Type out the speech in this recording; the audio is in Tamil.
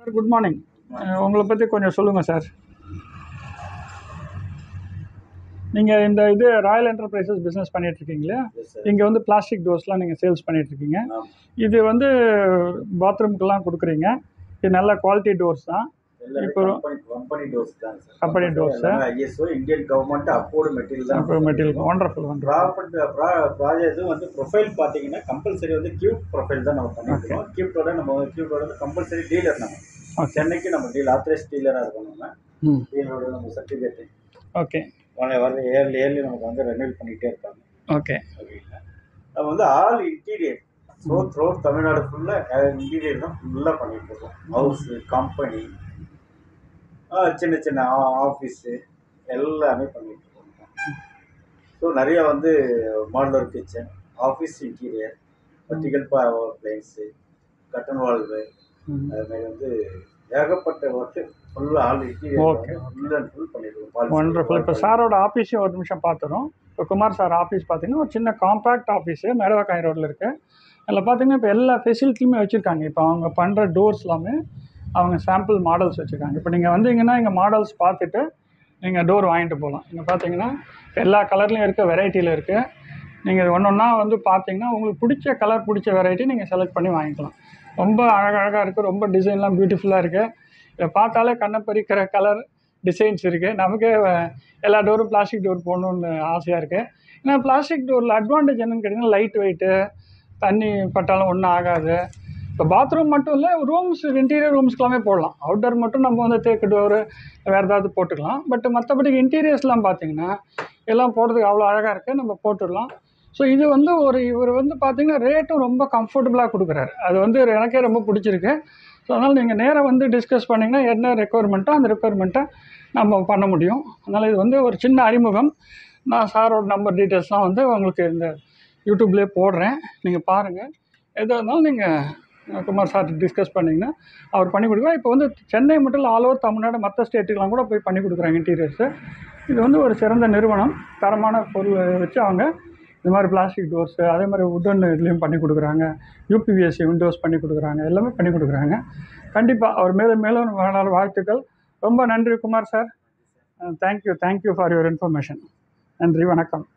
குட் மார்னிங் உங்களை பற்றி கொஞ்சம் சொல்லுங்கள் சார் நீங்கள் இந்த இது ராயல் என்டர்பிரைசஸ் பிஸ்னஸ் பண்ணிட்டு இருக்கீங்களா Yes, sir. இங்கே வந்து பிளாஸ்டிக் டோர்ஸ்லாம் நீங்கள் சேல்ஸ் பண்ணிட்டு இருக்கீங்க ஆமா. இது வந்து பாத்ரூம்க்கெல்லாம் கொடுக்குறீங்க இது நல்ல குவாலிட்டி டோர்ஸ் தான் எல்லாமே இப்போ- company- company doors தான் sir. Company doors, sir. எல்லாமே ISO, Indian government approved material தான் அப்புறம் மெட்டீரியல் ஒண்டர்ஃபுல் ஒண்டர் ப்ராப்பர்ட் ப்ராஜெக்ட் வந்து ப்ரொஃபைல் பார்த்தீங்கன்னா கம்பல்சரி வந்து கியூப் ப்ரொஃபைல் தான் நம்ம பண்ணிருக்கோம் கியூப்டோட நம்ம வந்து கியூப்டோட வந்து கம்பல்சரி டீலர் நம்ம Okay. சென்னைக்கு நம்ம டீல் ஆத்தரைஸ் டீலராக இருக்கோம் நம்ம ம் டீலரோட நம்ம சர்டிஃபிகேட் ஓகே வர இயர்லி இயர்லி நமக்கு வந்து ரெனியூல் பண்ணிகிட்டே இருப்பாங்க ஓகே ஓகேங்களா நம்ம வந்து all interior so through Tamil Nadu ஃபுல்லாக இன்டீரியர் தான் ஃபுல்லாக பண்ணிட்டு இருக்கோம் ஹவுஸு கம்பெனி சின்ன சின்ன ஆஃபீஸு எல்லாமே பண்ணிட்டு இருக்கோம் ஸோ நிறைய வந்து modular kitchen office interior vertical planes curtain valve ம் அது மாதிரி வந்து ஏகப்பட்ட ஒர்க்கு ஃபுல்லாக all interior Okay. Full and full பண்ணிடுவோம் ஒண்டர்ஃபுல் இப்போ சாரோட ஆஃபீஸையும் ஒரு நிமிஷம் பார்த்துறோம் இப்போ குமார் சார் ஆஃபீஸ் பார்த்தீங்கன்னா ஒரு சின்ன காம்பேக்ட் ஆஃபீஸு மேடவாக்காய் ரோட்டில் இருக்குது அதில் பார்த்தீங்கன்னா இப்போ எல்லா ஃபெசிலிட்டியுமே வச்சுருக்காங்க இப்போ அவங்க பண்ணுற டோர்ஸ் எல்லாமே அவங்க சாம்பிள் மாடல்ஸ் வச்சுருக்காங்க இப்போ நீங்கள் வந்தீங்கன்னா இங்கே மாடல்ஸ் பார்த்துட்டு நீங்கள் டோர் வாங்கிட்டு போகலாம் இங்கே பார்த்தீங்கன்னா எல்லா கலர்லேயும் இருக்க வெரைட்டியில் இருக்குது நீங்கள் ஒன்று ஒன்றா வந்து பார்த்தீங்கன்னா உங்களுக்கு பிடிச்ச கலர் பிடிச்ச வெரைட்டி நீங்கள் செலக்ட் பண்ணி வாங்கிக்கலாம் ரொம்ப அழகழகாக இருக்குது ரொம்ப டிசைன்லாம் பியூட்டிஃபுல்லாக இருக்குது இதை பார்த்தாலே கண்ணை பறிக்கிற கலர் டிசைன்ஸ் இருக்குது நமக்கே அஹ், எல்லா டோரும் பிளாஸ்டிக் டோர் போடணுன்னு ஆசையாக இருக்குது ஏன்னா பிளாஸ்டிக் டோரில் அட்வான்டேஜ் என்னன்னு கேட்டிங்கன்னா லைட் வெயிட்டு தண்ணி பட்டாலும் ஒன்றும் ஆகாது இப்போ பாத்ரூம் மட்டும் இல்லை ரூம்ஸ் இன்டீரியர் ரூம்ஸ்க்கெல்லாமே போடலாம் அவுட்டர் மட்டும் நம்ம வந்து தேக்கு டோரு வேறு ஏதாவது போட்டுக்கலாம் பட் மற்றபடி இன்டீரியர்ஸ்லாம் பார்த்தீங்கன்னா எல்லாம் போடுறதுக்கு அவ்வளோ அழகாக இருக்குது நம்ம போட்டுடலாம் ஸோ இது வந்து ஒரு இவர் வந்து பார்த்தீங்கன்னா ரேட்டும் ரொம்ப கம்ஃபர்டபுளாக கொடுக்குறாரு அது வந்து எனக்கே ரொம்ப பிடிச்சிருக்கு ஸோ அதனால் நீங்கள் நேராக வந்து டிஸ்கஸ் பண்ணிங்கன்னா என்ன ரெக்குவயர்மெண்ட்டோ அந்த ரெக்குவயர்மெண்ட்டை நம்ம பண்ண முடியும் அதனால் இது வந்து ஒரு சின்ன அறிமுகம் நான் சாரோட நம்பர் டீட்டெயில்ஸ்லாம் வந்து உங்களுக்கு இந்த யூடியூப்லேயே போடுறேன் நீங்கள் பாருங்கள் எதாக இருந்தாலும் நீங்கள் குமார் சார் டிஸ்கஸ் பண்ணிங்கன்னா அவர் பண்ணி கொடுக்குறாரு இப்போ வந்து சென்னை மட்டும் இல்லை ஆல் ஓவர் தமிழ்நாடு மற்ற ஸ்டேட்டுக்கெலாம் கூட போய் பண்ணி கொடுக்குறாங்க இன்டீரியர்ஸு இது வந்து ஒரு சிறந்த நிறுவனம் தரமான பொருள் வச்சு அவங்க இது மாதிரி பிளாஸ்டிக் டோர்ஸு அதே மாதிரி உடன் இதுலேயும் பண்ணி கொடுக்குறாங்க யூபிவிஎஸ்சி விண்டோஸ் பண்ணி கொடுக்குறாங்க எல்லாமே பண்ணி கொடுக்குறாங்க கண்டிப்பாக அவர் மேலும் மேலும் வளர வாழ்த்துக்கள் ரொம்ப நன்றி Kumar sir thank you thank you for your information நன்றி வணக்கம்